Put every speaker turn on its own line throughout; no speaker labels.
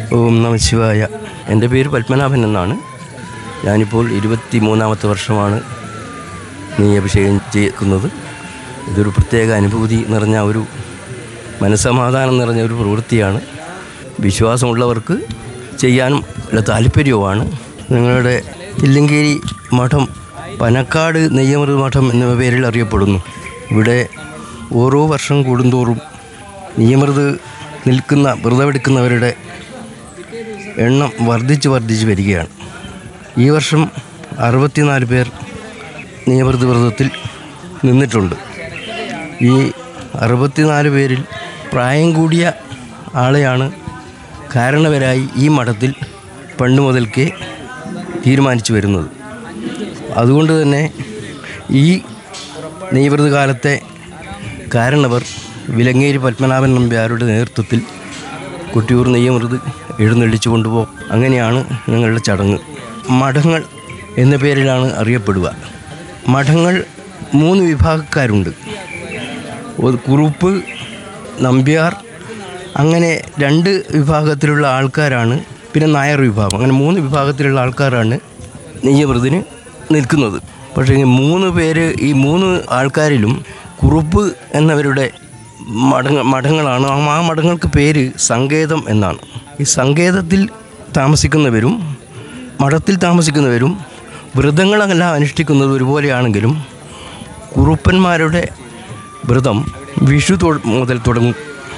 ഓം നമ ശിവായ എൻ്റെ പേര് പത്മനാഭൻ എന്നാണ് ഞാനിപ്പോൾ ഇരുപത്തി മൂന്നാമത്തെ വർഷമാണ് നീ അഭിഷേകം ചെയ്യുന്നത് ഇതൊരു പ്രത്യേക അനുഭൂതി നിറഞ്ഞ ഒരു മനസ്സമാധാനം നിറഞ്ഞ ഒരു പ്രവൃത്തിയാണ് വിശ്വാസമുള്ളവർക്ക് ചെയ്യാനും ഉള്ള താല്പര്യവുമാണ് നിങ്ങളുടെ തില്ലങ്കേരി മഠം പനക്കാട് നെയ്യമൃത് മഠം എന്ന പേരിൽ അറിയപ്പെടുന്നു ഇവിടെ ഓരോ വർഷം കൂടുന്തോറും നിയമൃത് നിൽക്കുന്ന വ്രതമെടുക്കുന്നവരുടെ എണ്ണം വർദ്ധിച്ച് വർദ്ധിച്ച് വരികയാണ് ഈ വർഷം അറുപത്തിനാല് പേർ നിയമൃത് വ്രതത്തിൽ നിന്നിട്ടുണ്ട് ഈ അറുപത്തിനാല് പേരിൽ പ്രായം കൂടിയ ആളെയാണ് കാരണവരായി ഈ മഠത്തിൽ പണ്ട് മുതൽക്കേ തീരുമാനിച്ചു വരുന്നത് അതുകൊണ്ട് തന്നെ ഈ നെയ്വൃത കാലത്തെ കാരണവർ വിലങ്ങേരി പത്മനാഭൻ നമ്പ്യാരുടെ നേതൃത്വത്തിൽ കുട്ടിയൂർ നെയ്യമൃത് എഴുന്നള്ളിച്ചു കൊണ്ടുപോകും അങ്ങനെയാണ് ഞങ്ങളുടെ ചടങ്ങ് മഠങ്ങൾ എന്ന പേരിലാണ് അറിയപ്പെടുക മഠങ്ങൾ മൂന്ന് വിഭാഗക്കാരുണ്ട് ഒരു കുറുപ്പ് നമ്പ്യാർ അങ്ങനെ രണ്ട് വിഭാഗത്തിലുള്ള ആൾക്കാരാണ് പിന്നെ നായർ വിഭാഗം അങ്ങനെ മൂന്ന് വിഭാഗത്തിലുള്ള ആൾക്കാരാണ് നെയ്യമൃതിന് നിൽക്കുന്നത് പക്ഷേ ഈ മൂന്ന് പേര് ഈ മൂന്ന് ആൾക്കാരിലും കുറുപ്പ് എന്നവരുടെ മഠങ്ങ മഠങ്ങളാണ് ആ ആ മഠങ്ങൾക്ക് പേര് സങ്കേതം എന്നാണ് ഈ സങ്കേതത്തിൽ താമസിക്കുന്നവരും മഠത്തിൽ താമസിക്കുന്നവരും വ്രതങ്ങളെല്ലാം അനുഷ്ഠിക്കുന്നത് ഒരുപോലെയാണെങ്കിലും കുറുപ്പന്മാരുടെ വ്രതം വിഷു തൊ- മുതൽ തുടങ്ങും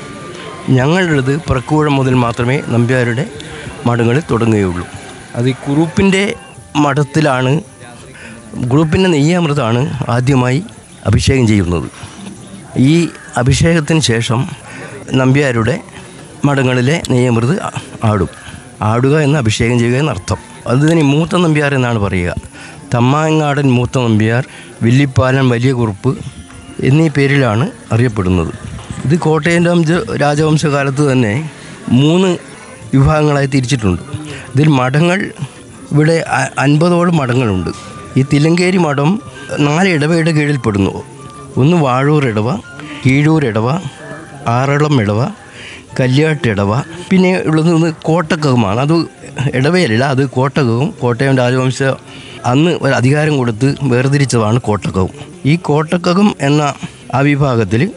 ഞങ്ങളുടേത് പറക്കുവഴം മുതൽ മാത്രമേ നമ്പ്യാരുടെ മഠങ്ങളിൽ തുടങ്ങുകയുള്ളൂ അത് ഈ കുറുപ്പിൻ്റെ മഠത്തിലാണ് ഗ്രൂപ്പിൻ്റെ നെയ്യാമൃതാണ് ആദ്യമായി അഭിഷേകം ചെയ്യുന്നത് ഈ അഭിഷേകത്തിന് ശേഷം നമ്പ്യാരുടെ മഠങ്ങളിലെ നെയ്യമൃത് ആ- ആടും ആടുക എന്ന് അഭിഷേകം ചെയ്യുക എന്നർത്ഥം അതിന് മൂത്ത നമ്പ്യാർ എന്നാണ് പറയുക തമ്മാങ്ങാടൻ മൂത്ത നമ്പ്യാർ വില്ലിപ്പാലൻ വലിയ കുറുപ്പ് എന്നീ പേരിലാണ് അറിയപ്പെടുന്നത് ഇത് കോട്ടയം രാംജ- രാജവംശകാലത്ത് തന്നെ മൂന്ന് വിഭാഗങ്ങളായി തിരിച്ചിട്ടുണ്ട് ഇതിൽ മഠങ്ങൾ ഇവിടെ അ- അൻപതോളം മഠങ്ങളുണ്ട് ഈ തിലങ്കേരി മഠം നാല് ഇടവയുടെ കീഴിൽപ്പെടുന്നു ഒന്ന് വാഴൂർ ഇടവ കീഴൂർ ഇടവ ആറളം ഇടവ കല്യാട്ട് ഇടവ പിന്നെ ഉള്ളത് ഒന്ന് കോട്ടക്കകമാണ് അത് ഇടവയല്ല അത് കോട്ടകവും കോട്ടയം രാജവംശ അന്ന് ഒരു അധികാരം കൊടുത്ത് വേർതിരിച്ചതാണ് കോട്ടക്കകം ഈ കോട്ടക്കകം എന്ന ആ വിഭാഗത്തിൽ